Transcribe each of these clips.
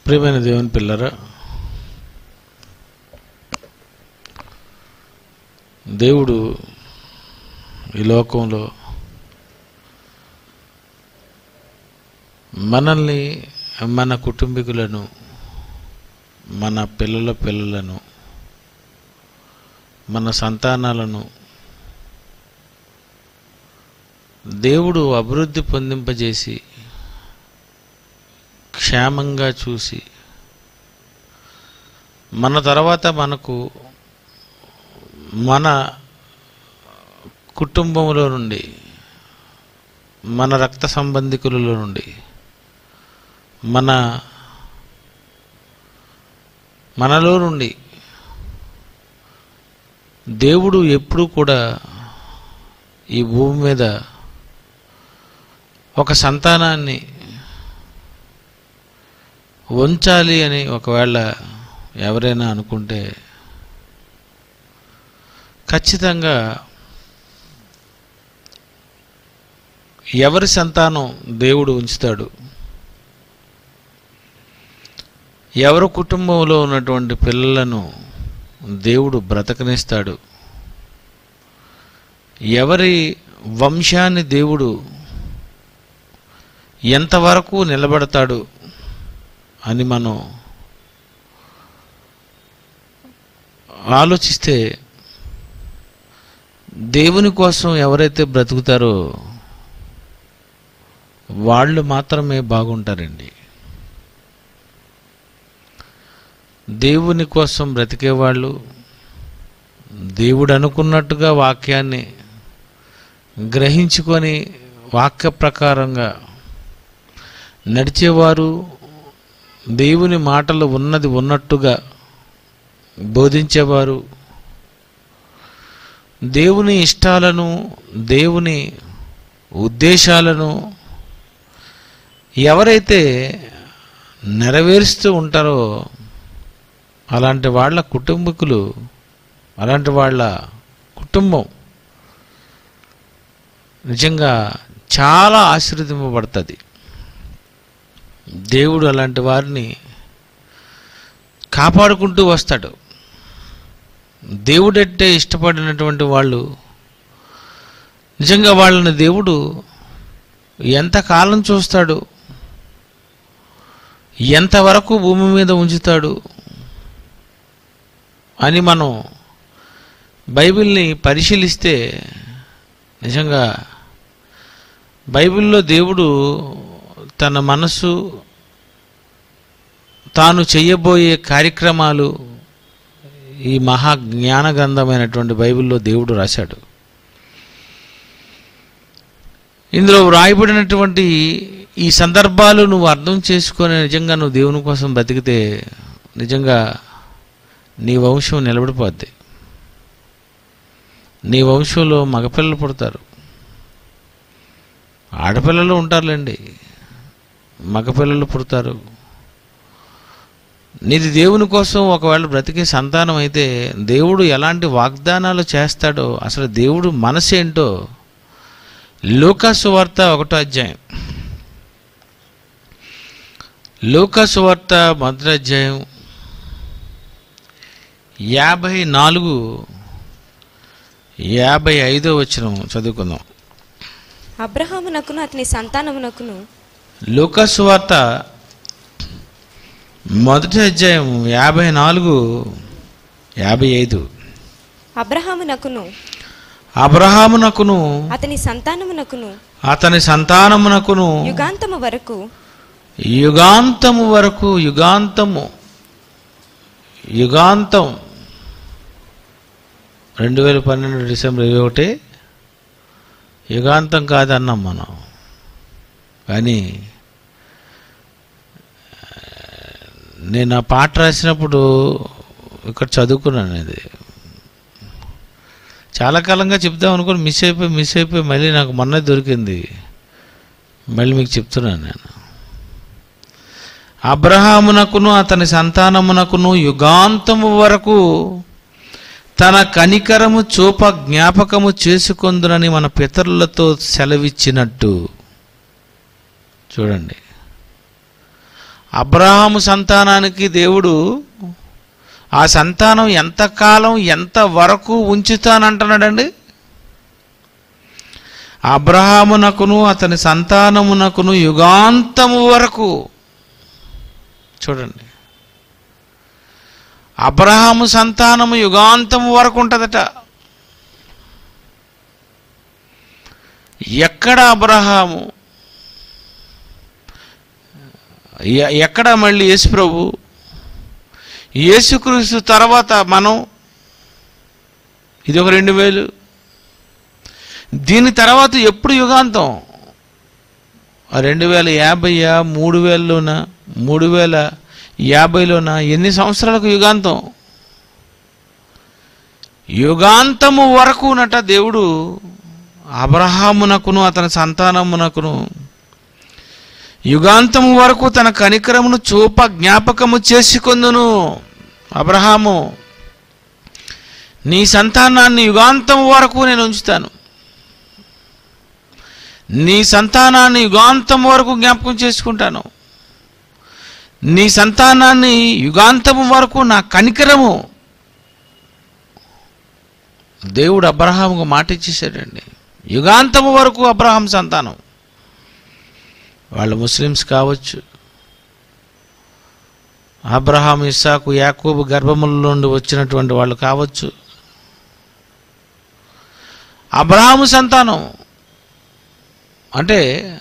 ప్రియమైన దేవుని పిల్లరా దేవుడు ఈ లోకంలో మనల్ని మన కుటుంబీకులను మన పిల్లల పిల్లలను మన సంతానాలను దేవుడు అభివృద్ధి పొందింపజేసి క్షేమంగా చూసి మన తర్వాత మనకు మన కుటుంబంలో నుండి మన రక్త సంబంధికులలో నుండి మన మనలో నుండి దేవుడు ఎప్పుడూ కూడా ఈ భూమి మీద ఒక సంతానాన్ని ఉంచాలి అని ఒకవేళ ఎవరైనా అనుకుంటే ఖచ్చితంగా ఎవరి సంతానం దేవుడు ఉంచుతాడు ఎవరి కుటుంబంలో ఉన్నటువంటి పిల్లలను దేవుడు బ్రతకనిస్తాడు ఎవరి వంశాన్ని దేవుడు ఎంతవరకు నిలబడతాడు అని మనం ఆలోచిస్తే దేవుని కోసం ఎవరైతే బ్రతుకుతారో వాళ్ళు మాత్రమే బాగుంటారండి దేవుని కోసం బ్రతికేవాళ్ళు దేవుడు అనుకున్నట్టుగా వాక్యాన్ని గ్రహించుకొని వాక్య ప్రకారంగా నడిచేవారు దేవుని మాటలు ఉన్నది ఉన్నట్టుగా బోధించేవారు దేవుని ఇష్టాలను దేవుని ఉద్దేశాలను ఎవరైతే నెరవేరుస్తూ ఉంటారో అలాంటి వాళ్ళ కుటుంబకులు అలాంటి వాళ్ళ కుటుంబం నిజంగా చాలా ఆశీర్వదింపబడుతుంది దేవుడు అలాంటి వారిని కాపాడుకుంటూ వస్తాడు దేవుడంటే ఇష్టపడినటువంటి వాళ్ళు నిజంగా వాళ్ళని దేవుడు ఎంతకాలం చూస్తాడు ఎంతవరకు భూమి మీద ఉంచుతాడు అని మనం బైబిల్ని పరిశీలిస్తే నిజంగా బైబిల్లో దేవుడు తన మనసు తాను చెయ్యబోయే కార్యక్రమాలు ఈ మహా జ్ఞాన గ్రంథమైనటువంటి బైబిల్లో దేవుడు రాశాడు ఇందులో వ్రాయబడినటువంటి ఈ సందర్భాలు నువ్వు అర్థం చేసుకొని నిజంగా నువ్వు దేవుని కోసం బతికితే నిజంగా నీ వంశం నిలబడిపోద్ది నీ వంశంలో మగపిల్లలు పుడతారు ఆడపిల్లలు ఉంటారులేండి మగపిల్లలు పుడతారు నీది దేవుని కోసం ఒకవేళ బ్రతికే సంతానం అయితే దేవుడు ఎలాంటి వాగ్దానాలు చేస్తాడో అసలు దేవుడు మనసేంటో లూకాసు వార్త ఒకటో అధ్యాయం లూకాసు వార్త మొదటి అధ్యాయం యాభై నాలుగు యాభై ఐదో వచ్చిన చదువుకుందాం అబ్రహామునకును అతని సంతానమునకును లూకాసు వార్త మొదటి అధ్యాయం యాభై నాలుగు యాభై ఐదు అబ్రహామునకును అబ్రహామునకును అతని సంతానమునకును అతని సంతానమునకును యుగాంతము వరకు యుగాంతము వరకు యుగాంతము యుగాంతం రెండు వేల పన్నెండు డిసెంబర్ ఇరవై ఒకటి యుగాంతం కాదన్నాం మనం కానీ నేను ఆ పాట రాసినప్పుడు ఇక్కడ చదువుకున్నాను ఇది చాలా కాలంగా చెప్దాం అనుకుని మిస్ అయిపోయి మిస్ అయిపోయి మళ్ళీ నాకు మొన్న దొరికింది మళ్ళీ మీకు చెప్తున్నాను నేను అబ్రహామునకును అతని సంతానమునకును యుగాంతము వరకు తన కనికరము చూప జ్ఞాపకము చేసుకొందునని మన పితరులతో సెలవిచ్చినట్టు చూడండి అబ్రహాము సంతానానికి దేవుడు ఆ సంతానం ఎంతకాలం ఎంత వరకు ఉంచుతానంటున్నాడండి అబ్రహామునకును అతని సంతానమునకును యుగాంతము వరకు చూడండి అబ్రహాము సంతానము యుగాంతము వరకు ఉంటుందట ఎక్కడ అబ్రహాము ఎ- ఎక్కడ మళ్ళీ యేసు ప్రభు యేసుక్రీస్తు తర్వాత మనం ఇది ఒక రెండు వేలు దీని తర్వాత ఎప్పుడు యుగాంతం ఆ రెండు వేల యాభైయా మూడు వేలలోన మూడు వేల యాభైలోన ఎన్ని సంవత్సరాలకు యుగాంతం యుగాంతము వరకు నట దేవుడు అబ్రహామునకును అతని సంతానమునకును యుగాంతము వరకు తన కనికరమును చూప జ్ఞాపకము చేసుకొందును అబ్రహాము నీ సంతానాన్ని యుగాంతం వరకు నేను ఉంచుతాను నీ సంతానాన్ని యుగాంతం వరకు జ్ఞాపకం చేసుకుంటాను నీ సంతానాన్ని యుగాంతం వరకు నా కనికరము దేవుడు అబ్రహాముకు మాట ఇచ్చేసాడండి యుగాంతము వరకు అబ్రహాం సంతానం వాళ్ళు ముస్లిమ్స్ కావచ్చు అబ్రహాం ఇస్సాకు యాకోబు గర్భముల నుండి వచ్చినటువంటి వాళ్ళు కావచ్చు అబ్రహాము సంతానం అంటే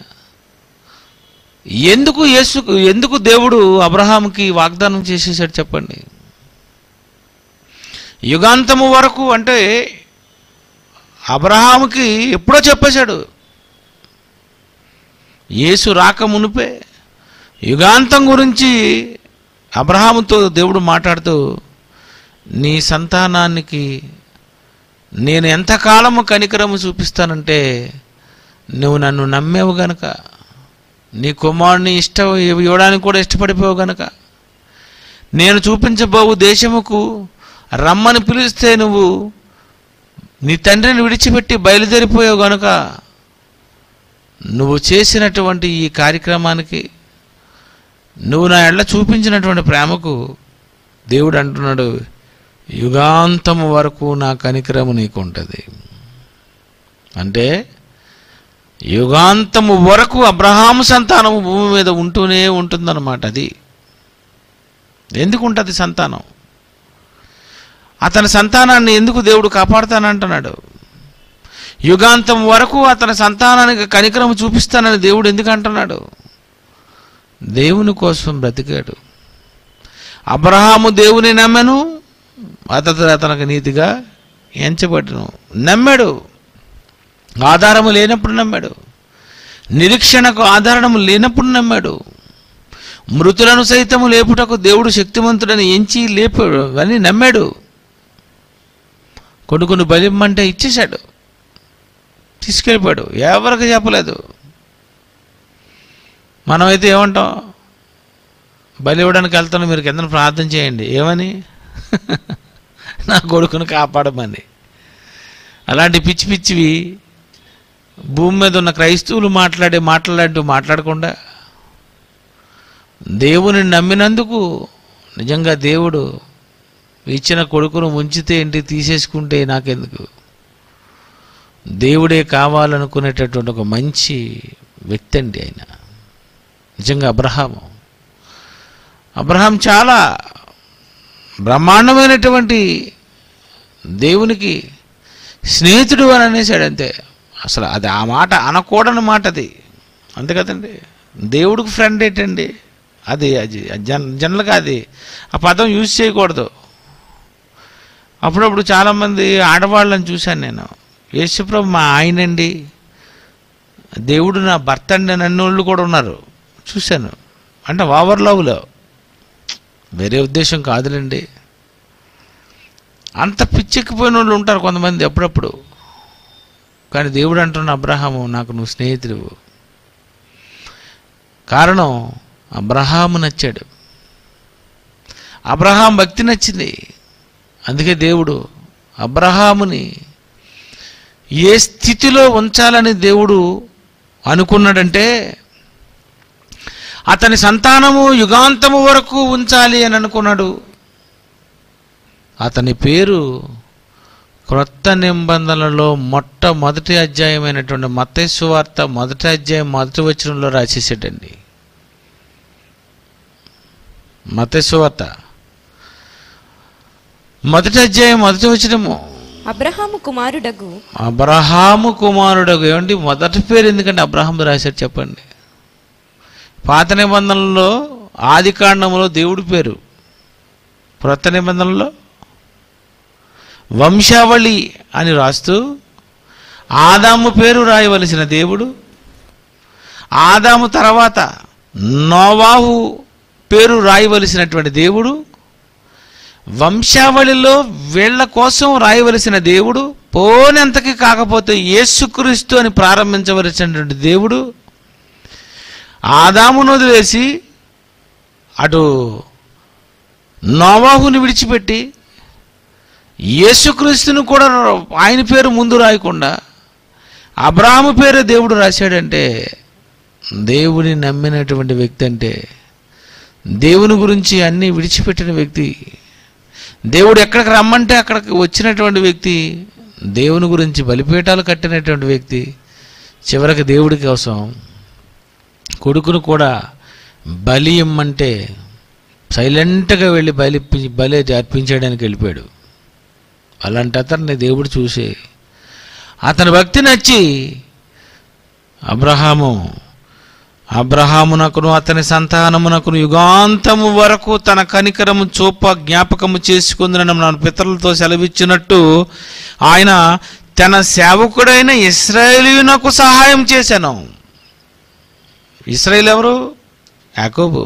ఎందుకు యేసు ఎందుకు దేవుడు అబ్రహాంకి వాగ్దానం చేసేసాడు చెప్పండి యుగాంతము వరకు అంటే అబ్రహాముకి ఎప్పుడో చెప్పేశాడు యేసు రాక మునిపే యుగాంతం గురించి అబ్రహాముతో దేవుడు మాట్లాడుతూ నీ సంతానానికి నేను ఎంతకాలము కనికరము చూపిస్తానంటే నువ్వు నన్ను నమ్మేవు గనక నీ కుమారుని ఇష్టం ఇవ్వడానికి కూడా ఇష్టపడిపోవు గనక నేను చూపించబోవు దేశముకు రమ్మని పిలిస్తే నువ్వు నీ తండ్రిని విడిచిపెట్టి బయలుదేరిపోయావు గనుక నువ్వు చేసినటువంటి ఈ కార్యక్రమానికి నువ్వు నా ఎళ్ళ చూపించినటువంటి ప్రేమకు దేవుడు అంటున్నాడు యుగాంతము వరకు నా కనికరము నీకు ఉంటుంది అంటే యుగాంతము వరకు అబ్రహాము సంతానము భూమి మీద ఉంటూనే ఉంటుందన్నమాట అది ఎందుకు ఉంటుంది సంతానం అతని సంతానాన్ని ఎందుకు దేవుడు కాపాడుతానంటున్నాడు యుగాంతం వరకు అతని సంతానానికి కనికరం చూపిస్తానని దేవుడు ఎందుకు అంటున్నాడు దేవుని కోసం బ్రతికాడు అబ్రహాము దేవుని నమ్మెను అతడు అతనికి నీతిగా ఎంచబడును నమ్మాడు ఆధారము లేనప్పుడు నమ్మాడు నిరీక్షణకు ఆధారము లేనప్పుడు నమ్మాడు మృతులను సైతము లేపుటకు దేవుడు శక్తివంతుడని ఎంచి లేపాడు అని నమ్మాడు కొడుకును బలిమ్మంటే ఇచ్చేశాడు తీసుకెళ్ళిపోయాడు ఎవరికి చెప్పలేదు మనమైతే ఏమంటాం బలి ఇవ్వడానికి వెళ్తాను మీరు కింద ప్రార్థన చేయండి ఏమని నా కొడుకును కాపాడమని అలాంటి పిచ్చి పిచ్చివి భూమి మీద ఉన్న క్రైస్తవులు మాట్లాడే మాట్లాడుతూ మాట్లాడకుండా దేవుని నమ్మినందుకు నిజంగా దేవుడు ఇచ్చిన కొడుకును ఉంచితే ఏంటి తీసేసుకుంటే నాకెందుకు దేవుడే కావాలనుకునేటటువంటి ఒక మంచి వ్యక్తి అండి ఆయన నిజంగా అబ్రహాము అబ్రహాం చాలా బ్రహ్మాండమైనటువంటి దేవునికి స్నేహితుడు అని అనేసాడు అంతే అసలు అది ఆ మాట అనకూడని మాట అది అంతే కదండి దేవుడికి ఫ్రెండ్ ఏంటండి అది అది జన్ జనరల్గా అది ఆ పదం యూజ్ చేయకూడదు అప్పుడప్పుడు చాలామంది ఆడవాళ్ళని చూశాను నేను యేసుప్రభు మా ఆయనండి దేవుడు నా భర్త అండి అని అన్నోళ్ళు కూడా ఉన్నారు చూశాను అంటే ఓవర్ లవ్లో వేరే ఉద్దేశం కాదులేండి అంత పిచ్చెక్కిపోయిన వాళ్ళు ఉంటారు కొంతమంది అప్పుడప్పుడు కానీ దేవుడు అంటున్న అబ్రహాము నాకు నువ్వు స్నేహితుడు కారణం అబ్రహాము నచ్చాడు అబ్రహాం భక్తి నచ్చింది అందుకే దేవుడు అబ్రహాముని ఏ స్థితిలో ఉంచాలని దేవుడు అనుకున్నాడంటే అతని సంతానము యుగాంతము వరకు ఉంచాలి అని అనుకున్నాడు అతని పేరు క్రొత్త నిబంధనలో మొట్టమొదటి అధ్యాయమైనటువంటి మత్తయి వార్త మొదటి అధ్యాయం మొదటి వచనంలో రాసేసాడండి మత్తయి వార్త మొదటి అధ్యాయం మొదటి వచనము అబ్రహాము కుమారుడగు అబ్రహాము కుమారుడు ఏమండి మొదటి పేరు ఎందుకంటే అబ్రహాం రాశాడు చెప్పండి పాత నిబంధనలో ఆది కాండంలో దేవుడి పేరు క్రొత్త నిబంధనలో వంశావళి అని రాస్తూ ఆదాము పేరు రాయవలసిన దేవుడు ఆదాము తర్వాత నోవాహు పేరు రాయవలసినటువంటి దేవుడు వంశావళిలో వీళ్ళ కోసం రాయవలసిన దేవుడు పోనెంతకి కాకపోతే యేసుక్రీస్తు అని ప్రారంభించవలసినటువంటి దేవుడు ఆదామును వదిలేసి అటు నోవాహుని విడిచిపెట్టి యేసుక్రీస్తును కూడా ఆయన పేరు ముందు రాయకుండా అబ్రాహము పేరు దేవుడు రాశాడంటే దేవుని నమ్మినటువంటి వ్యక్తి అంటే దేవుని గురించి అన్నీ విడిచిపెట్టిన వ్యక్తి దేవుడు ఎక్కడికి రమ్మంటే అక్కడికి వచ్చినటువంటి వ్యక్తి దేవుని గురించి బలిపీఠాలు కట్టినటువంటి వ్యక్తి చివరికి దేవుడి కోసం కొడుకును కూడా బలి ఇమ్మంటే సైలెంట్గా వెళ్ళి బలి బలి అర్పించడానికి వెళ్ళిపోయాడు అలాంటి అతన్ని దేవుడు చూసి అతని భక్తి నచ్చి అబ్రహాము అబ్రహామునకును అతని సంతానమునకును యుగాంతము వరకు తన కనికరము చూప జ్ఞాపకము చేసుకుందని మన పితరులతో సెలవిచ్చినట్టు ఆయన తన సేవకుడైన ఇస్రాయేలీయునకు సహాయం చేశాను ఇస్రాయేల్ ఎవరు యాకోబు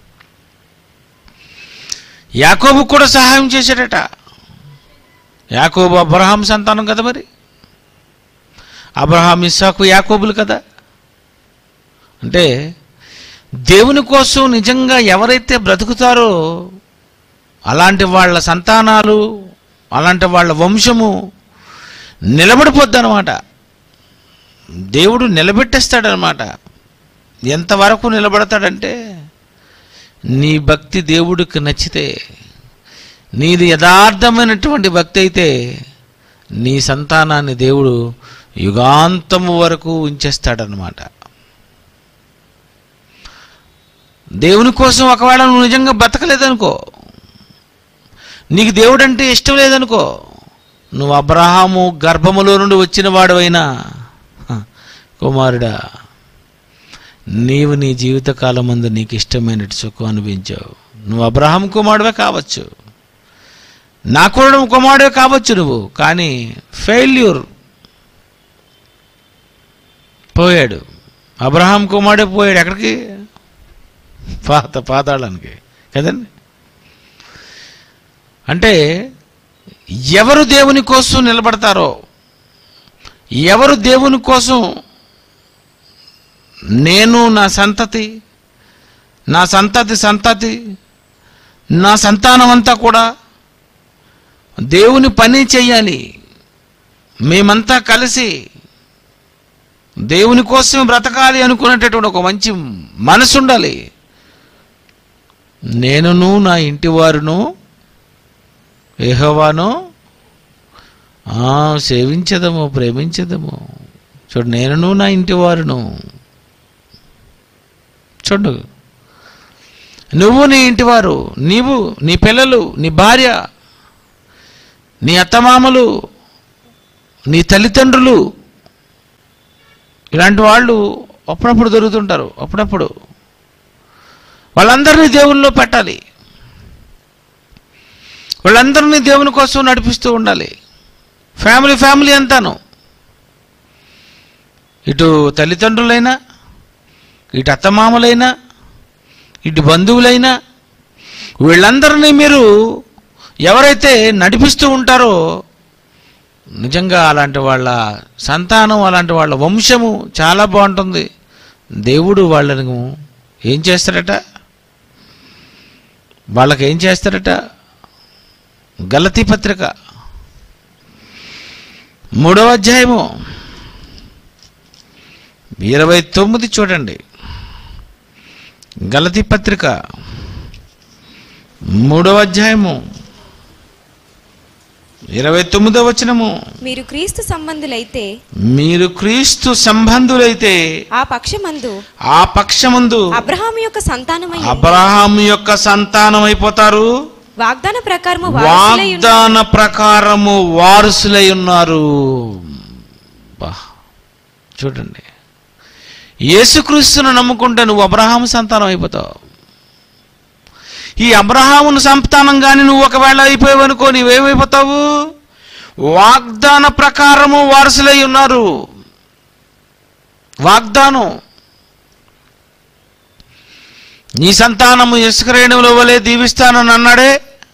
యాకోబు కూడా సహాయం చేశాడట యాకోబు అబ్రహాం సంతానం కదా మరి అబ్రహాం ఇస్సాకు యాకోబులు కదా అంటే దేవుని కోసం నిజంగా ఎవరైతే బ్రతుకుతారో అలాంటి వాళ్ళ సంతానాలు అలాంటి వాళ్ళ వంశము నిలబడిపోద్దనమాట దేవుడు నిలబెట్టేస్తాడనమాట ఎంతవరకు నిలబడతాడంటే నీ భక్తి దేవుడికి నచ్చితే నీది యథార్థమైనటువంటి భక్తి అయితే నీ సంతానాన్ని దేవుడు యుగాంతము వరకు ఉంచేస్తాడనమాట దేవుని కోసం ఒకవేళ నువ్వు నిజంగా బతకలేదనుకో నీకు దేవుడు అంటే ఇష్టం లేదనుకో నువ్వు అబ్రహాము గర్భములో నుండి వచ్చిన వాడవైనా హ, కుమారుడా నీవు నీ జీవితకాలం మందు నీకు ఇష్టమైనట్టు సుఖం అనిపించావు నువ్వు అబ్రహాం కుమారుడే కావచ్చు నా కూడా కుమారుడే కావచ్చు నువ్వు కానీ ఫెయిల్యూర్ పోయాడు అబ్రహాం కుమారుడే పోయాడు ఎక్కడికి పాత పాతాళానికి కదండి అంటే ఎవరు దేవుని కోసం నిలబడతారో ఎవరు దేవుని కోసం నేను నా సంతతి నా సంతతి సంతతి నా సంతానం అంతా కూడా దేవుని పని చెయ్యాలి మేమంతా కలిసి దేవుని కోసం బ్రతకాలి అనుకునేటటువంటి ఒక మంచి మనసు ఉండాలి నేనును నా ఇంటి వారును యెహోవాను ఆ, సేవించదము ప్రేమించదము చూడు నేనును నా ఇంటి వారును చూడు నువ్వు నీ ఇంటివారు నీవు నీ పిల్లలు నీ భార్య నీ అత్తమామలు నీ తల్లిదండ్రులు ఇలాంటి వాళ్ళు అప్పుడప్పుడు దొరుకుతుంటారు అప్పుడప్పుడు వాళ్ళందరినీ దేవుల్లో పెట్టాలి వాళ్ళందరినీ దేవుని కోసం నడిపిస్తూ ఉండాలి ఫ్యామిలీ ఫ్యామిలీ అంతాను ఇటు తల్లిదండ్రులైనా ఇటు అత్తమామలైనా ఇటు బంధువులైనా వీళ్ళందరినీ మీరు ఎవరైతే నడిపిస్తూ ఉంటారో నిజంగా అలాంటి వాళ్ళ సంతానం అలాంటి వాళ్ళ వంశము చాలా బాగుంటుంది దేవుడు వాళ్ళను ఏం చేస్తారట వాళ్ళకి ఏం చేస్తారట గలతీ పత్రిక మూడవ అధ్యాయము ఇరవై తొమ్మిది చూడండి గలతి పత్రిక మూడవ అధ్యాయము ఇరవై తొమ్మిదవ వచనము మీరు క్రీస్తు సంబంధులైతే మీరు క్రీస్తు సంబంధులైతే ఆ పక్షమందు ఆ పక్షమందు అబ్రహాము యొక్క సంతానమై ఉండి, అబ్రహాం యొక్క సంతానం అయిపోతారు వాగ్దాన ప్రకారము వారసులై ఉన్న- వాగ్దాన ప్రకారము వారసులై ఉన్నారు బా, చూడండి యేసుక్రీస్తును నమ్ముకుంటే నువ్వు అబ్రహాము సంతానం అయిపోతావు ఈ అబ్రహామును సంతానం కానీ నువ్వు ఒకవేళ అయిపోయావు అనుకో నీవేమైపోతావు వాగ్దాన ప్రకారము వారసులై ఉన్నారు వాగ్దానం నీ సంతానము ఇసుకరేణువుల వలె దీవిస్తానని అన్నాడే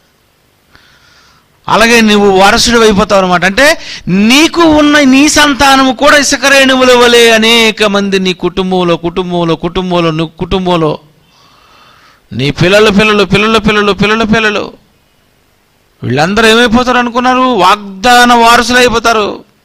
అలాగే నువ్వు వారసుడు అయిపోతావు అనమాట అంటే నీకు ఉన్న నీ సంతానము కూడా ఇసుక రేణువుల వలె అనేక మంది నీ కుటుంబంలో కుటుంబంలో కుటుంబంలో నీ కుటుంబంలో నీ పిల్లల పిల్లలు పిల్లల పిల్లలు పిల్లల పిల్లలు వీళ్ళందరూ ఏమైపోతారు అనుకున్నారు వాగ్దాన వారసులు అయిపోతారు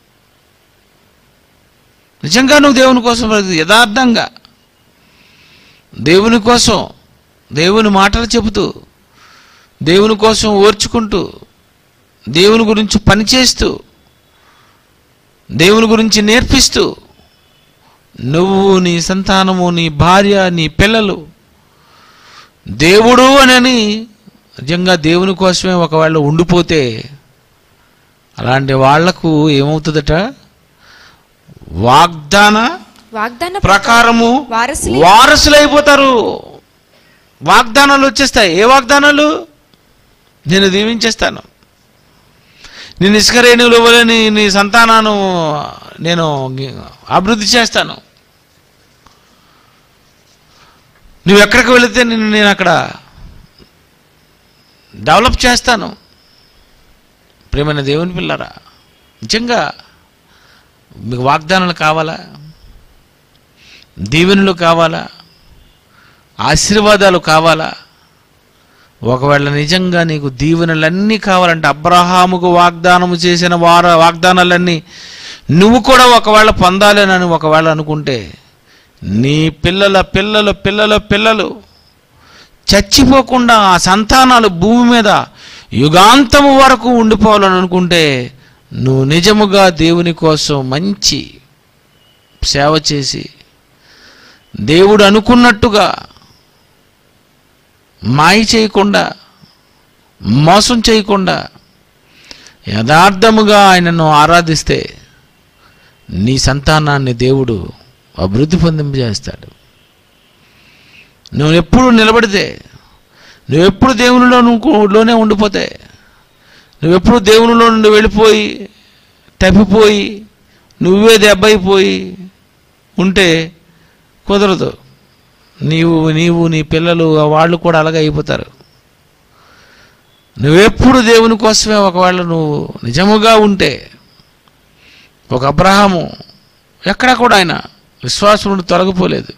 నిజంగా నువ్వు దేవుని కోసం బ్రతికి యథార్థంగా దేవుని కోసం దేవుని మాటలు చెబుతూ దేవుని కోసం ఓర్చుకుంటూ దేవుని గురించి పనిచేస్తూ దేవుని గురించి నేర్పిస్తూ నువ్వు నీ సంతానము నీ భార్య నీ పిల్లలు దేవుడు అనని నిజంగా దేవుని కోసమే ఒకవేళ ఉండిపోతే అలాంటి వాళ్లకు ఏమవుతుందట వాగ్దాన వాగ్దాన ప్రకారము వారసులై వారసులైపోతారు వాగ్దానాలు వచ్చేస్తాయి ఏ వాగ్దానాలు నేను దీవించేస్తాను నేను ఇసుక రేణువుల వలె నీ నీ సంతానాన్ని నేను అభివృద్ధి చేస్తాను నువ్వు ఎక్కడికి వెళితే నేను నేను అక్కడ డెవలప్ చేస్తాను ప్రేమైన దేవుని పిల్లరా నిజంగా మీకు వాగ్దానాలు కావాలా దీవెనలు కావాలా ఆశీర్వాదాలు కావాలా ఒకవేళ నిజంగా నీకు దీవెనలన్నీ కావాలంటే అబ్రహాముకు వాగ్దానము చేసిన వార వాగ్దానాలన్నీ నువ్వు కూడా ఒకవేళ పొందాలేనని ఒకవేళ అనుకుంటే నీ పిల్లల పిల్లల పిల్లల పిల్లలు చచ్చిపోకుండా ఆ సంతానాలు భూమి మీద యుగాంతము వరకు ఉండిపోవాలని అనుకుంటే నువ్వు నిజముగా దేవుని కోసం మంచి సేవ చేసి దేవుడు అనుకున్నట్టుగా మాయ చేయకుండా మోసం చేయకుండా యథార్థముగా ఆయనను ఆరాధిస్తే నీ సంతానాన్ని దేవుడు అభివృద్ధి పొందింపజేస్తాడు నువ్వు ఎప్పుడు నిలబడితే నువ్వెప్పుడు దేవునిలో నువ్వు లోనే ఉండిపోతే నువ్వెప్పుడు దేవునిలో నుండి వెళ్ళిపోయి తప్పిపోయి నువ్వే దెబ్బైపోయి ఉంటే కుదరదు నీవు నీవు నీ పిల్లలు వాళ్ళు కూడా అలాగే అయిపోతారు నువ్వెప్పుడు దేవుని కోసమే ఒకవేళ నువ్వు నిజముగా ఉంటే ఒక అబ్రహాము ఎక్కడా కూడా ఆయన విశ్వాసం నుండి తొలగిపోలేదు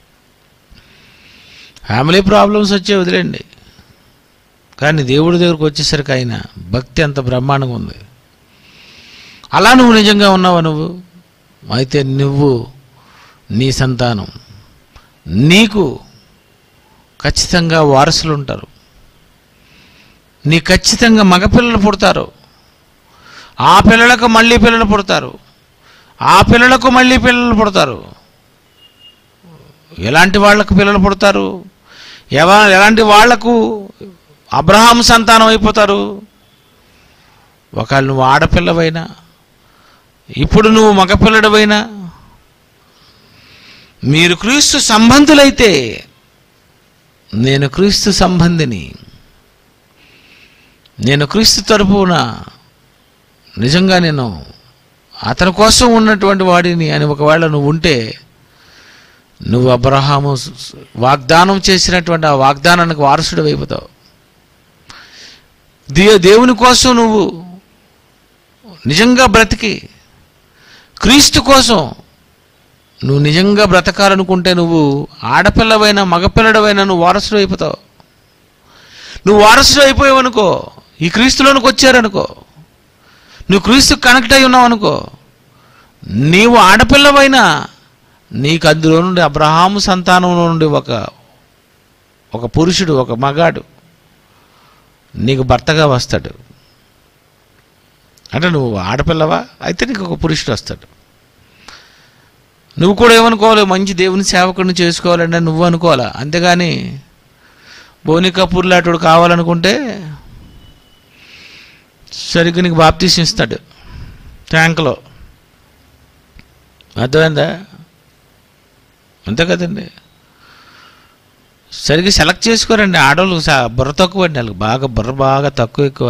ఫ్యామిలీ ప్రాబ్లమ్స్ వచ్చే వదిలేండి కానీ దేవుడి దగ్గరకు వచ్చేసరికి ఆయన భక్తి అంత బ్రహ్మాండంగా ఉంది అలా నువ్వు నిజంగా ఉన్నావా నువ్వు అయితే నువ్వు నీ సంతానం నీకు ఖచ్చితంగా వారసులు ఉంటారు నీ ఖచ్చితంగా మగపిల్లలు పుడతారు ఆ పిల్లలకు మళ్ళీ పిల్లలు పుడతారు ఆ పిల్లలకు మళ్ళీ పిల్లలు పుడతారు ఎలాంటి వాళ్ళకు పిల్లలు పుడతారు ఎవ ఎలాంటి వాళ్లకు అబ్రహాం సంతానం అయిపోతారు ఒకవేళ నువ్వు ఆడపిల్లవైనా ఇప్పుడు నువ్వు మగపిల్లడవైనా మీరు క్రీస్తు సంబంధులైతే నేను క్రీస్తు సంబంధిని నేను క్రీస్తు తరపున నిజంగా నేను అతని కోసం ఉన్నటువంటి వాడిని అని ఒకవేళ నువ్వు ఉంటే నువ్వు అబ్రహాము స- స- వాగ్దానం చేసినటువంటి ఆ వాగ్దానానికి వారసుడు అయిపోతావు దే దేవుని కోసం నువ్వు నిజంగా బ్రతికి క్రీస్తు కోసం నువ్వు నిజంగా బ్రతకాలనుకుంటే నువ్వు ఆడపిల్లవైనా మగపిల్లడవైనా నువ్వు వారసుడు అయిపోతావు నువ్వు వారసుడు అయిపోయావు అనుకో ఈ క్రీస్తులోనికి వచ్చారనుకో నువ్వు క్రీస్తు కనెక్ట్ అయి ఉన్నావు అనుకో నీవు ఆడపిల్లవైనా నీకు అందులో నుండి అబ్రహాము సంతానంలో నుండి ఒక ఒక పురుషుడు ఒక మగాడు నీకు భర్తగా వస్తాడు అంటే నువ్వు ఆడపిల్లవా అయితే నీకు ఒక పురుషుడు వస్తాడు నువ్వు కూడా ఏమనుకోవాలి మంచి దేవుని సేవకుడిని చేసుకోవాలంటే నువ్వు అనుకోవాలా అంతేగాని బోని కపూర్ లాంటి కావాలనుకుంటే సరిగ్గా నీకు బాప్తీసం ఇస్తాడు ట్యాంక్లో అర్థమైందా అంతే కదండి సరిగ్గా సెలెక్ట్ చేసుకోరండి ఆడవాళ్ళు స- బుర్ర తక్కువ అండి వాళ్ళకి బాగా బుర్ర బాగా తక్కువ ఎక్కువ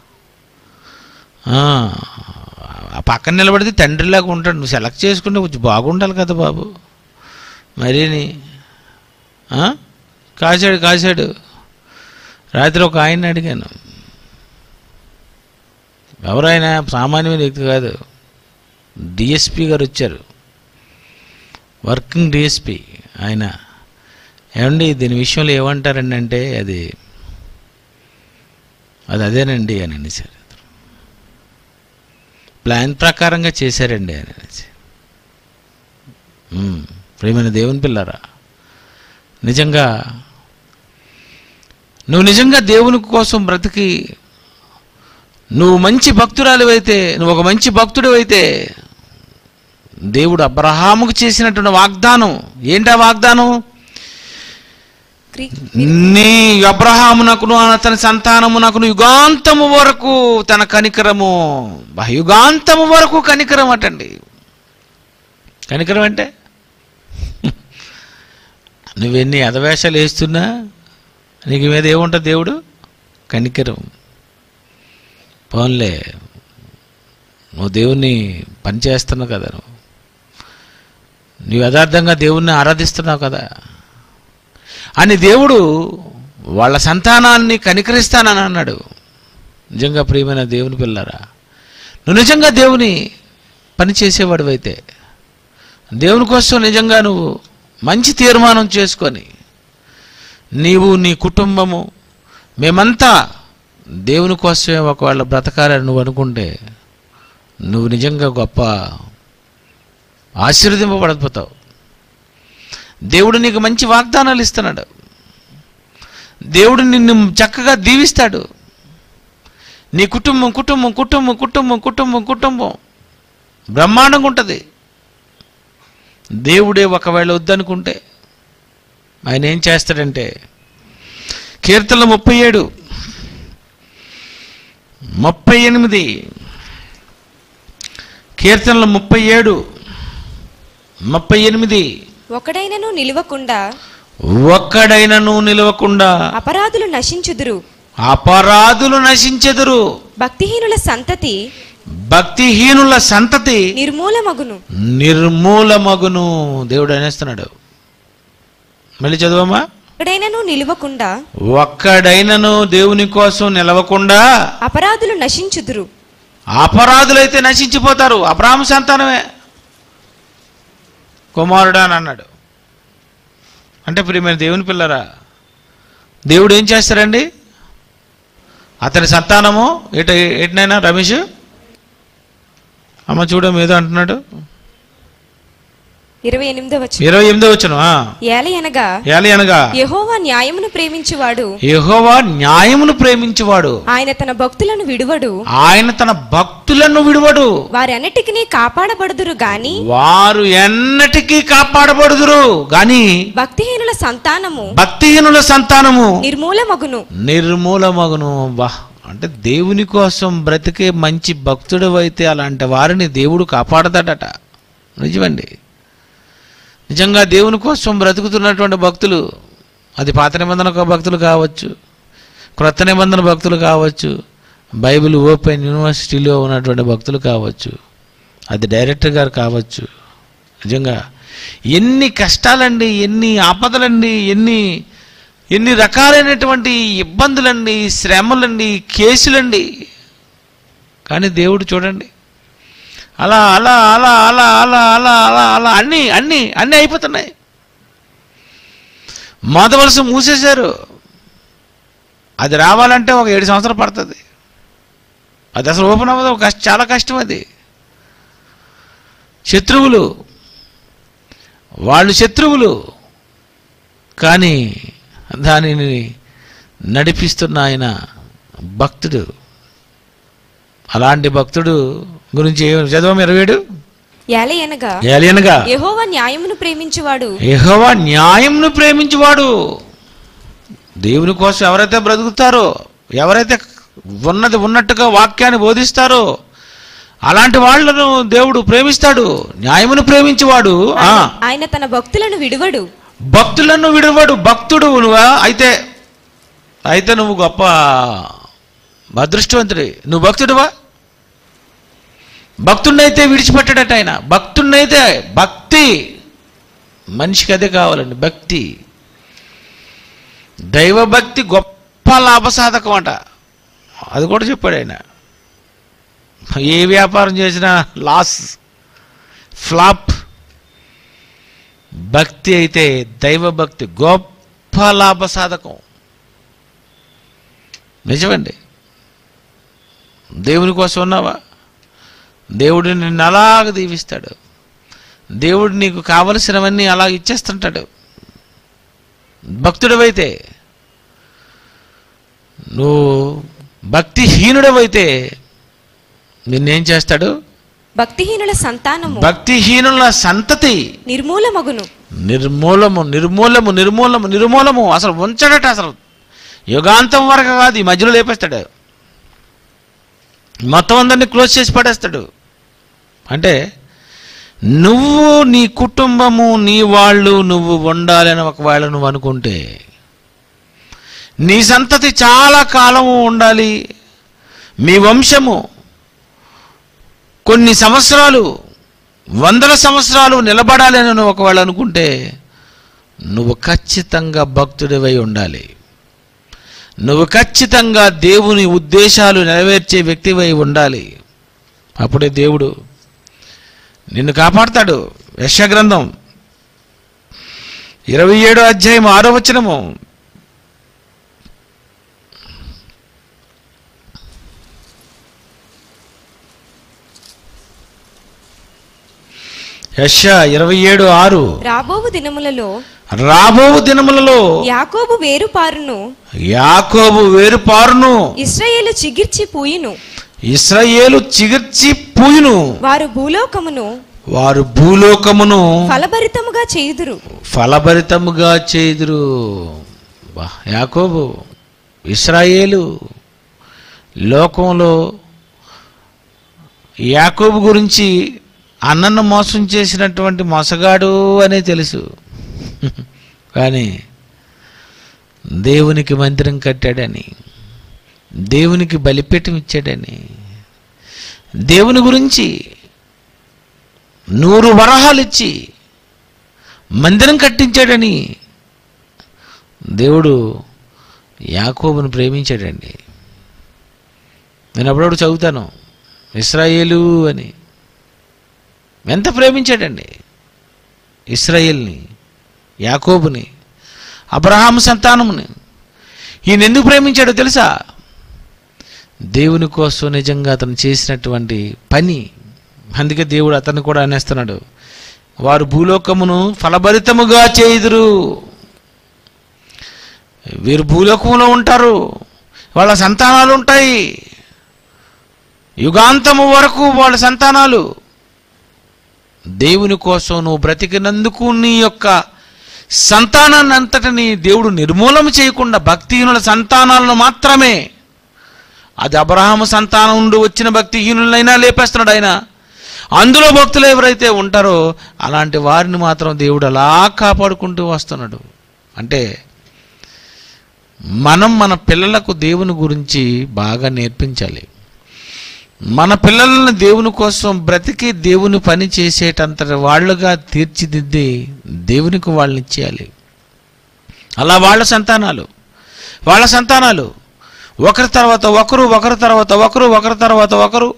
ఆ, ఆ పక్కన నిలబడితే తండ్రిలాగా ఉంటాడు నువ్వు సెలెక్ట్ చేసుకుంటే కొంచెం బాగుండాలి కదా బాబు మరీని ఆ? కాశాడు కాశాడు రాత్రి ఒక ఆయన్ని అడిగాను ఎవరైనా సామాన్యమైన వ్యక్తి కాదు డిఎస్పి గారు వచ్చారు వర్కింగ్ డిఎస్పి ఆయన ఏమండి దీని విషయంలో ఏమంటారండి అంటే అది అది అదేనండి అని అనేసారు ప్లాన్ ప్రకారంగా చేశారండి అని అనేసి ఉమ్, ప్రియమైన దేవుని పిల్లరా నిజంగా నువ్వు నిజంగా దేవుని కోసం బ్రతికి నువ్వు మంచి భక్తురాలివైతే నువ్వు ఒక మంచి భక్తుడు అయితే దేవుడు అబ్రహాముకు చేసినటువంటి వాగ్దానం ఏంటా వాగ్దానం క్రీ- నీ అబ్రహామునకును అతని సంతానమునకును యుగాంతము వరకు తన కనికరము బా, యుగాంతము వరకు కనికరం అటండి కనికరం అంటే నువ్వెన్ని అధవేషాలు వేస్తున్నా నీకు మీద ఏముంటుంది దేవుడు కనికరం పోన్లే నువ్వు దేవుణ్ణి పని చేస్తున్నావు కదా నువ్వు నువ్వు యథార్థంగా దేవుణ్ణి ఆరాధిస్తున్నావు కదా అని దేవుడు వాళ్ళ సంతానాన్ని కనికరిస్తానని అన్నాడు నిజంగా ప్రియమైన దేవుని పిల్లరా నువ్వు నిజంగా దేవుని పని చేసేవాడు అయితే దేవుని కోసం నిజంగా నువ్వు మంచి తీర్మానం చేసుకొని నీవు నీ కుటుంబము మేమంతా దేవుని కోసమే ఒకవేళ బ్రతకాలని నువ్వు అనుకుంటే నువ్వు నిజంగా గొప్ప ఆశీర్వదింపబడిపోతావు దేవుడు నీకు మంచి వాగ్దానాలు ఇస్తున్నాడు దేవుడు నిన్ను చక్కగా దీవిస్తాడు నీ కుటుంబం కుటుంబం కుటుంబం కుటుంబం కుటుంబం కుటుంబం బ్రహ్మాండంగా ఉంటుంది దేవుడే ఒకవేళ వద్దనుకుంటే ఆయన ఏం చేస్తాడంటే కీర్తన ముప్పై ఏడు ముప్పై ఎనిమిది కీర్తనలు ముప్పై ఏడు ముప్పై ఎనిమిది ఒకడైనను నిలువకుండా ఒక్కడైనను నిలవకుండా అపరాధులు నశించుదురు అపరాధులు నశించెదురు భక్తిహీనుల సంతతి భక్తిహీనుల సంతతి నిర్మూలమగును నిర్మూలమగును దేవుడు అనేస్తున్నాడు మళ్ళీ చదువమ్మా ఒకడైనను నిలువకుండా ఒక్కడైనను దేవుని కోసం నిలవకుండా అపరాధులు నశించుదురు అపరాధులైతే నశించిపోతారు అబ్రాహ్మ సంతానమే కుమారుడా అని అన్నాడు అంటే ప్రియమైన దేవుని పిల్లరా దేవుడు ఏం చేస్తారండి అతని సంతానము ఎట ఎటునైనా రమేష్ అమ్మ చూడము ఏదో అంటున్నాడు ఇరవై ఎనిమిదో వచ్చి ఇరవై ఎనిమిదో వచ్చును ఏలి అనగా ఏలి అనగా యెహోవా న్యాయమును ప్రేమించువాడు యెహోవా న్యాయమును ప్రేమించువాడు ఆయన తన భక్తులను విడువడు ఆయన తన భక్తులను విడువడు వారి అన్నిటికీ కాపాడబడుదురు గాని వారు ఎన్నటికీ కాపాడబడుదురు గాని భక్తిహీనుల సంతానము భక్తిహీనుల సంతానము నిర్మూలమగును నిర్మూలమగును వా అంటే దేవుని కోసం బ్రతికే మంచి భక్తుడు అయితే అలాంటి వారిని దేవుడు కాపాడతాడట నిజమండి నిజంగా దేవుని కోసం బ్రతుకుతున్నటువంటి భక్తులు అది పాత నిబంధన భక్తులు కావచ్చు క్రొత్త నిబంధన భక్తులు కావచ్చు బైబిల్ ఓపెన్ యూనివర్సిటీలో ఉన్నటువంటి భక్తులు కావచ్చు అది డైరెక్టర్ గారు కావచ్చు నిజంగా ఎన్ని కష్టాలండి ఎన్ని ఆపదలండి ఎన్ని ఎన్ని రకాలైనటువంటి ఇబ్బందులండి శ్రమలండి కేసులండి కానీ దేవుడు చూడండి అలా అలా అలా అలా అలా అలా అలా అలా అన్నీ అన్నీ అన్నీ అయిపోతున్నాయి మాధవలస మూసేశారు అది రావాలంటే ఒక ఏడు సంవత్సరాలు పడుతుంది అది అసలు ఓపెన్ అవ్వదు కష్ట చాలా కష్టం అది శత్రువులు వాళ్ళు శత్రువులు కానీ దానిని నడిపిస్తున్న ఆయన భక్తుడు అలాంటి భక్తుడు గురించి ఏం చదవం ఇరవేడు ఏలయనగా ఏలియనగా యెహోవా న్యాయమును ప్రేమించువాడు యెహోవా న్యాయంను ప్రేమించువాడు దేవుని కోసం ఎవరైతే బ్రతుకుతారో ఎవరైతే ఉన్నది ఉన్నట్టుగా వాక్యాన్ని బోధిస్తారో అలాంటి వాళ్ళను దేవుడు ప్రేమిస్తాడు న్యాయమును ప్రేమించేవాడు ఆ, ఆయన తన భక్తులను విడువడు భక్తులను విడవడు భక్తుడు నువ్వా అయితే అయితే నువ్వు గొప్ప అదృష్టవంతుడి నువ్వు భక్తుడువా భక్తుడినైతే విడిచిపెట్టాడట ఆయన భక్తుడినైతే భక్తి మనిషికి అదే కావాలండి భక్తి దైవభక్తి గొప్ప లాభసాధకం అంట అది కూడా చెప్పాడు ఆయన ఏ వ్యాపారం చేసినా లాస్ ఫ్లాప్ భక్తి అయితే దైవభక్తి గొప్ప లాభసాధకం నిజమండి దేవుని కోసం ఉన్నావా దేవుడు నిన్ను అలాగ దీవిస్తాడు దేవుడు నీకు కావలసినవన్నీ అలా ఇచ్చేస్తుంటాడు భక్తుడవైతే నువ్వు భక్తిహీనుడవైతే నిన్నేం చేస్తాడు భక్తిహీనుల సంతానము భక్తిహీనుల సంతతి నిర్మూలమగును నిర్మూలము నిర్మూలము నిర్మూలము నిర్మూలము అసలు ఉంచడట అసలు యుగాంతం వరకు కాదు ఈ మధ్యలో లేపేస్తాడు మొత్తం అందరినీ క్లోజ్ చేసి పడేస్తాడు అంటే నువ్వు నీ కుటుంబము నీ వాళ్ళు నువ్వు ఉండాలని ఒకవేళ నువ్వు అనుకుంటే నీ సంతతి చాలా కాలము ఉండాలి మీ వంశము కొన్ని సంవత్సరాలు వందల సంవత్సరాలు నిలబడాలి అని నువ్వు ఒకవేళ అనుకుంటే నువ్వు ఖచ్చితంగా భక్తుడివై ఉండాలి నువ్వు ఖచ్చితంగా దేవుని ఉద్దేశాలు నెరవేర్చే వ్యక్తివై ఉండాలి అప్పుడే దేవుడు నిన్ను కాపాడతాడు యశగ్రంథం ఇరవై ఏడో అధ్యాయం ఆరో వచనము యశ ఇరవై ఏడు ఆరు రాబోవు దినములలో రాబో దినములలో యాకోబు వేరుపారును యాకోబు వేరుపారును ఇస్రాయేలు చిగిర్చి పూయును ఇస్రాయేలు చిగిర్చి పూయును వారు భూలోకమును వారు భూలోకమును ఫలభరితముగా చేయుదురు ఫలభరితముగా చేదురు బా, యాకోబు ఇస్రాయేలు లోకంలో యాకోబు గురించి అన్నను మోసం చేసినటువంటి మోసగాడు అనే తెలుసు కానీ దేవునికి మందిరం కట్టాడని దేవునికి బలిపీఠం ఇచ్చాడని దేవుని గురించి నూరు వరహాలు ఇచ్చి మందిరం కట్టించాడని దేవుడు యాకోబును ప్రేమించాడండి నేను అప్పుడప్పుడు చదువుతాను ఇస్రాయేలు అని ఎంత ప్రేమించాడండి ఇస్రాయేల్ని యాకోబుని అబ్రహాము సంతానముని ఈయన ఎందుకు ప్రేమించాడో తెలుసా దేవుని కోసం నిజంగా అతను చేసినటువంటి పని అందుకే దేవుడు అతన్ని కూడా అనేస్తున్నాడు వారు భూలోకమును ఫలభరితముగా చేయుదురు వీరు భూలోకంలో ఉంటారు వాళ్ళ సంతానాలు ఉంటాయి యుగాంతము వరకు వాళ్ళ సంతానాలు దేవుని కోసం నువ్వు బ్రతికినందుకు నీ యొక్క సంతానాన్ని అంతటిని దేవుడు నిర్మూలన చేయకుండా భక్తిహీనుల సంతానాలను మాత్రమే అది అబ్రహాము సంతానం నుండి వచ్చిన భక్తిహీనులైనా లేపేస్తున్నాడు ఆయన అందులో భక్తులు ఎవరైతే ఉంటారో అలాంటి వారిని మాత్రం దేవుడు అలా కాపాడుకుంటూ వస్తున్నాడు అంటే మనం మన పిల్లలకు దేవుని గురించి బాగా నేర్పించాలి మన పిల్లలను దేవుని కోసం బ్రతికి దేవుని పని చేసేటంత వాళ్ళుగా తీర్చిదిద్ది దేవునికి వాళ్ళని ఇచ్చేయాలి అలా వాళ్ళ సంతానాలు వాళ్ళ సంతానాలు ఒకరి తర్వాత ఒకరు ఒకరి తర్వాత ఒకరు ఒకరి తర్వాత ఒకరు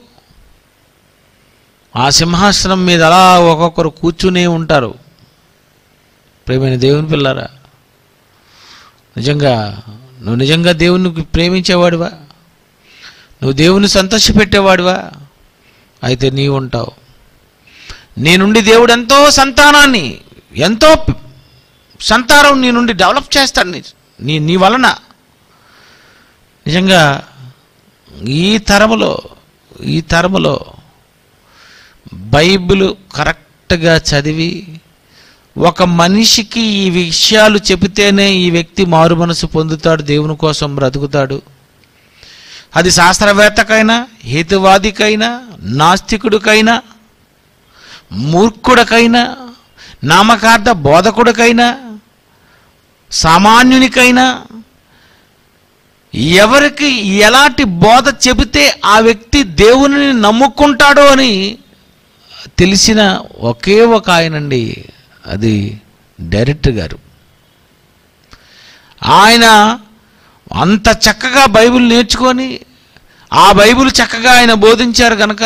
ఆ సింహాసనం మీద అలా ఒక్కొక్కరు కూర్చునే ఉంటారు ప్రేమైన దేవుని పిల్లరా నిజంగా నువ్వు నిజంగా దేవునికి ప్రేమించేవాడివా నువ్వు దేవుని సంతోషపెట్టేవాడివా అయితే నీవు ఉంటావు నీ నుండి దేవుడు ఎంతో సంతానాన్ని ఎంతో ప- సంతానం నీ నుండి డెవలప్ చేస్తాడు నీ నీ నీ వలన నిజంగా ఈ తరములో ఈ తరములో బైబిల్ కరెక్ట్గా చదివి ఒక మనిషికి ఈ విషయాలు చెబితేనే ఈ వ్యక్తి మారు మనసు పొందుతాడు దేవుని కోసం బ్రతుకుతాడు అది శాస్త్రవేత్తకైనా హేతువాదికైనా నాస్తికుడికైనా మూర్ఖుడికైనా నామకార్థ బోధకుడికైనా సామాన్యునికైనా ఎవరికి ఎలాంటి బోధ చెబితే ఆ వ్యక్తి దేవుని నమ్ముకుంటాడో అని తెలిసిన ఒకే ఒక ఆయనండి అది డైరెక్టర్ గారు ఆయన అంత చక్కగా బైబిల్ నేర్చుకొని ఆ బైబిల్ చక్కగా ఆయన బోధించారు కనుక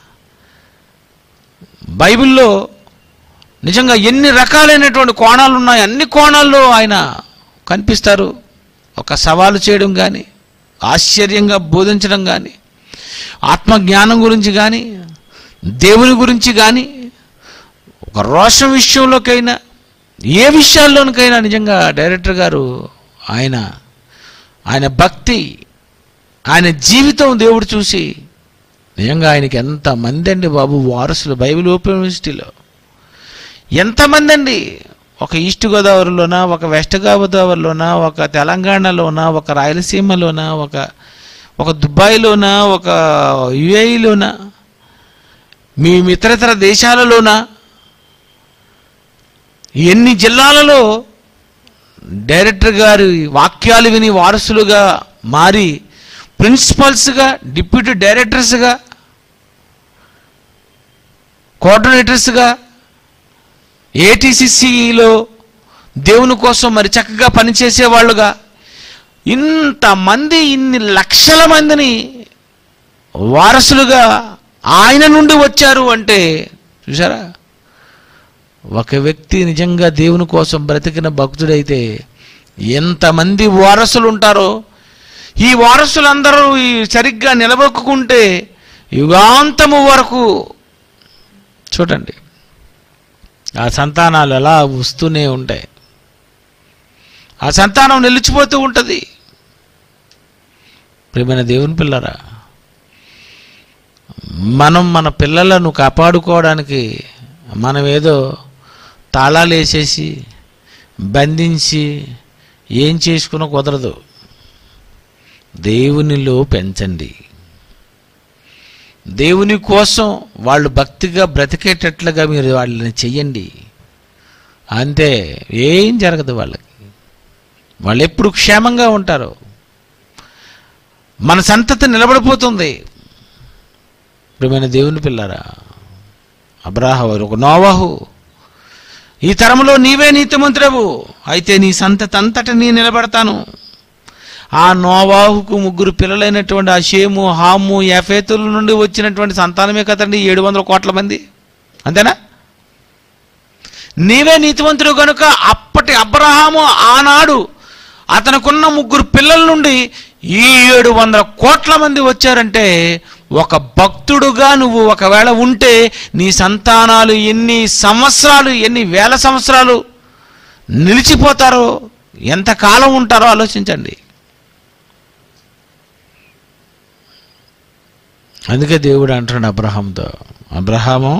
బైబిల్లో నిజంగా ఎన్ని రకాలైనటువంటి కోణాలు ఉన్నాయి అన్ని కోణాల్లో ఆయన కనిపిస్తారు ఒక సవాలు చేయడం కానీ ఆశ్చర్యంగా బోధించడం కానీ ఆత్మజ్ఞానం గురించి కానీ దేవుని గురించి కానీ ఒక రోషం విషయంలోకైనా ఏ విషయాల్లోనికైనా నిజంగా డైరెక్టర్ గారు ఆయన ఆయన భక్తి ఆయన జీవితం దేవుడు చూసి నిజంగా ఆయనకి ఎంతమంది అండి బాబు వారసులు బైబిల్ ఓపెన్ యూనివర్సిటీలో ఎంతమంది అండి ఒక ఈస్ట్ గోదావరిలోనా ఒక వెస్ట్ గోదావరిలోనా ఒక తెలంగాణలోనా ఒక రాయలసీమలోనా ఒక ఒక దుబాయ్లోనా ఒక యుఏఈలోనా మీ ఇతరితర దేశాలలోనా ఎన్ని జిల్లాలలో డైరెక్టర్ గారి వాక్యాలు విని వారసులుగా మారి ప్రిన్సిపల్స్గా డిప్యూటీ డైరెక్టర్స్గా కోఆర్డినేటర్స్గా ఏటీసీసీలో దేవుని కోసం మరి చక్కగా పనిచేసే వాళ్ళుగా ఇంతమంది ఇన్ని లక్షల మందిని వారసులుగా ఆయన నుండి వచ్చారు అంటే చూసారా ఒక వ్యక్తి నిజంగా దేవుని కోసం బ్రతికిన భక్తుడైతే ఎంతమంది వారసులు ఉంటారో ఈ వారసులందరూ ఈ సరిగ్గా నిలబొక్కుంటే యుగాంతము వరకు చూడండి ఆ సంతానాలు ఎలా వస్తూనే ఉంటాయి ఆ సంతానం నిలిచిపోతూ ఉంటుంది ప్రియమైన దేవుని పిల్లరా మనం మన పిల్లలను కాపాడుకోవడానికి మనం ఏదో తాళాలు వేసేసి బంధించి ఏం చేసుకున్న కుదరదు దేవునిలో పెంచండి దేవుని కోసం వాళ్ళు భక్తిగా బ్రతికేటట్లుగా మీరు వాళ్ళని చెయ్యండి అంతే ఏం జరగదు వాళ్ళకి వాళ్ళు ఎప్పుడు క్షేమంగా ఉంటారు మన సంతతి నిలబడిపోతుంది ప్రియమైన దేవుని పిల్లరా అబ్రాహం ఒక నోవాహు ఈ తరములో నీవే నీతిమంతుడవు అయితే నీ సంతతి అంతట నీ నిలబడతాను ఆ నోవాహుకు ముగ్గురు పిల్లలైనటువంటి ఆ షేము హాము యఫేతుల నుండి వచ్చినటువంటి సంతానమే కదండి ఏడు వందల కోట్ల మంది అంతేనా నీవే నీతివంతుడు కనుక అప్పటి అబ్రహాము ఆనాడు అతనుకున్న ముగ్గురు పిల్లల నుండి ఈ ఏడు వందల కోట్ల మంది వచ్చారంటే ఒక భక్తుడుగా నువ్వు ఒకవేళ ఉంటే నీ సంతానాలు ఎన్ని సంవత్సరాలు ఎన్ని వేల సంవత్సరాలు నిలిచిపోతారో ఎంత కాలం ఉంటారో ఆలోచించండి అందుకే దేవుడు అంటున్నాడు అబ్రహాంతో అబ్రహాము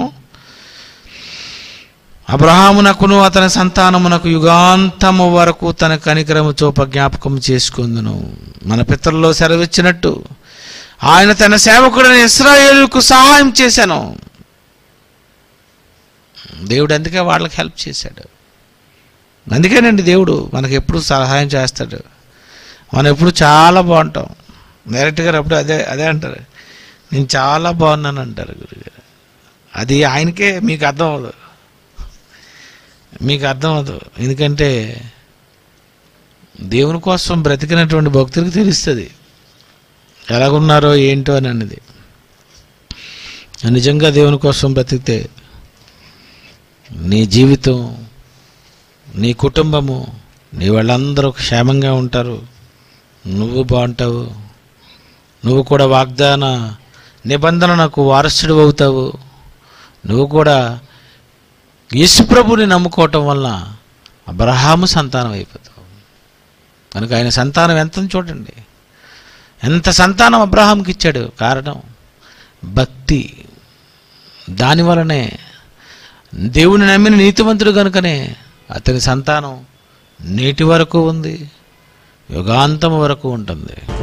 అబ్రహామునకును అతని సంతానమునకు యుగాంతము వరకు తన కనికరము చూప జ్ఞాపకం చేసుకుందును మన పితరుల్లో సెలవిచ్చినట్టు ఆయన తన సేవకుడైన ఇస్రాయేలుకు సహాయం చేశాను దేవుడు అందుకే వాళ్ళకి హెల్ప్ చేశాడు అందుకేనండి దేవుడు మనకి ఎప్పుడు సహాయం చేస్తాడు మనం ఎప్పుడు చాలా బాగుంటాం డైరెక్ట్గా అప్పుడు అదే అదే అంటారు నేను చాలా బాగున్నాను అంటారు గురుగారు అది ఆయనకే మీకు అర్థం అవ్వదు మీకు అర్థం అవ్వదు ఎందుకంటే దేవుని కోసం బ్రతికినటువంటి భక్తులకు తెలుస్తుంది ఎలాగున్నారో ఏంటో అని అన్నది నిజంగా దేవుని కోసం బ్రతికితే నీ జీవితం నీ కుటుంబము నీ వాళ్ళందరూ క్షేమంగా ఉంటారు నువ్వు బాగుంటావు నువ్వు కూడా వాగ్దాన నిబంధనకు వారసుడు అవుతావు నువ్వు కూడా యేసుప్రభుని నమ్ముకోవటం వల్ల అబ్రహాము సంతానం అయిపోతావు కనుక ఆయన సంతానం ఎంత చూడండి ఎంత సంతానం అబ్రహాంకి ఇచ్చాడు కారణం భక్తి దాని వలనే దేవుని నమ్మిన నీతిమంతుడు కనుకనే అతని సంతానం నేటి వరకు ఉంది యుగాంతం వరకు ఉంటుంది